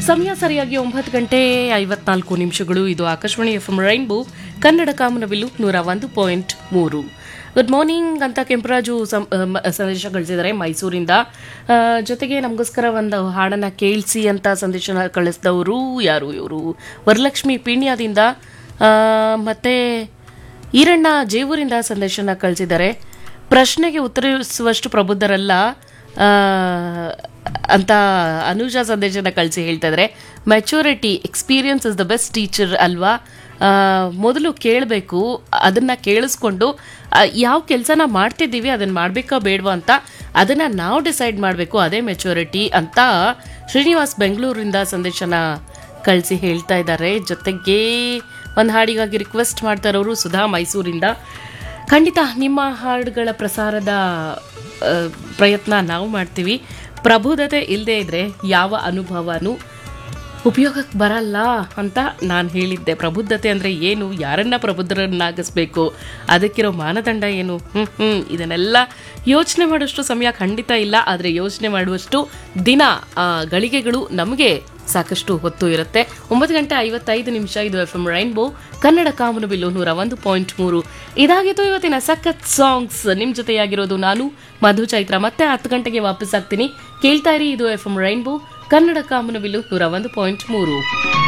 ಸಮಯ ಸರಿಯಾಗಿ ಒಂಬತ್ತು ಗಂಟೆ ಐವತ್ನಾಲ್ಕು ನಿಮಿಷಗಳು ಇದು Akashvani F M Rainbow Kannada ಕಾಮನಬಿಲ್ಲು ನೂರ ಒಂದು ಪಾಯಿಂಟ್ ಮೂರು ಗುಡ್ ಮಾರ್ನಿಂಗ್ ಅಂತ ಕೆಂಪರಾಜು ಸಂ- ಆ, ಮ- ಸಂದೇಶ ಕಳಿಸಿದ್ದಾರೆ ಮೈಸೂರಿಂದ ಆ, ಜೊತೆಗೆ ನಮಗೋಸ್ಕರ ಒಂದು ಹಾಡನ್ನ ಕೇಳಿಸಿ ಅಂತ ಸಂದೇಶ ಕಳಿಸಿದವರು ಯಾರು ಇವರು ವರಲಕ್ಷ್ಮಿ ಪೀಣ್ಯದಿಂದ ಆ, ಮತ್ತೆ ಈರಣ್ಣ ಜೇವೂರಿಂದ ಸಂದೇಶನ ಕಳಿಸಿದ್ದಾರೆ ಪ್ರಶ್ನೆಗೆ ಉತ್ತರಿಸುವಷ್ಟು ಪ್ರಬುದ್ಧರಲ್ಲ ಆ, ಅಂತ ಅನುಜಾ ಸಂದೇಶನ ಕಳಿಸಿ ಹೇಳ್ತಾ ಇದ್ದಾರೆ maturity experience is the best teacher ಅಲ್ವಾ ಆ, ಮೊದಲು ಕೇಳಬೇಕು ಅದನ್ನ ಕೇಳಿಸ್ಕೊಂಡು ಆ, ಯಾವ ಕೆಲಸನ ಮಾಡ್ತಿದ್ದೀವಿ ಅದನ್ನ ಮಾಡಬೇಕೋ ಬೇಡವಾ ಅಂತ ಅದನ್ನ ನಾವು ಡಿಸೈಡ್ ಮಾಡಬೇಕು ಅದೇ ಮೆಚೂರಿಟಿ ಅಂತ ಶ್ರೀನಿವಾಸ್ ಬೆಂಗಳೂರಿಂದ ಸಂದೇಶನ ಕಳಿಸಿ ಹೇಳ್ತಾ ಇದ್ದಾರೆ ಜೊತೆಗೆ ಒಂದು ಹಾಡಿಗಾಗಿ ರಿಕ್ವೆಸ್ಟ್ ಮಾಡ್ತಾ ಇರೋರು ಸುಧಾ ಮೈಸೂರಿಂದ ಖಂಡಿತ ನಿಮ್ಮ ಹಾಡುಗಳ ಪ್ರಸಾರದ ಆ, ಪ್ರಯತ್ನ ನಾವು ಮಾಡ್ತೀವಿ ಪ್ರಬುದ್ಧತೆ ಇಲ್ಲದೆ ಇದ್ರೆ ಯಾವ ಅನುಭವನೂ ಉಪಯೋಗಕ್ಕೆ ಬರಲ್ಲ ಅಂತ ನಾನು ಹೇಳಿದ್ದೆ ಪ್ರಬುದ್ಧತೆ ಅಂದರೆ ಏನು ಯಾರನ್ನ ಪ್ರಬುದ್ಧರನ್ನಾಗಿಸ್ಬೇಕು ಅದಕ್ಕಿರೋ ಮಾನದಂಡ ಏನು ಹ್ಞೂ ಹ್ಞೂ ಇದನ್ನೆಲ್ಲ ಯೋಚನೆ ಮಾಡುವಷ್ಟು ಸಮಯ ಖಂಡಿತ ಇಲ್ಲ ಆದರೆ ಯೋಚನೆ ಮಾಡುವಷ್ಟು ದಿನ ಆ, ಗಳಿಗೆಗಳು ನಮಗೆ ಸಾಕಷ್ಟು ಹೊತ್ತು ಇರುತ್ತೆ ಒಂಬತ್ತು ಗಂಟೆ ಐವತ್ತೈದು ನಿಮಿಷ ಇದು ಎಫ್ ಎಂ ರೈನ್ಬೋ ಕನ್ನಡ ಕಾಮನು ಬಿಲ್ಲು ನೂರ ಒಂದು ಪಾಯಿಂಟ್ ಮೂರು ಇದಾಗಿತ್ತು ಇವತ್ತಿನ ಸಖತ್ ಸಾಂಗ್ಸ್ ನಿಮ್ಮ ಜೊತೆಯಾಗಿರೋದು ನಾನು ಮಧು ಚೈತ್ರ ಮತ್ತೆ ಹತ್ತು ಗಂಟೆಗೆ ವಾಪಸ್ ಆಗ್ತೀನಿ ಕೇಳ್ತಾ ಇರಿ ಇದು ಎಫ್ ಎಂ ರೈನ್ಬೋ ಕನ್ನಡ ಕಾಮನು ಬಿಲ್ಲು ನೂರ ಒಂದು ಪಾಯಿಂಟ್ ಮೂರು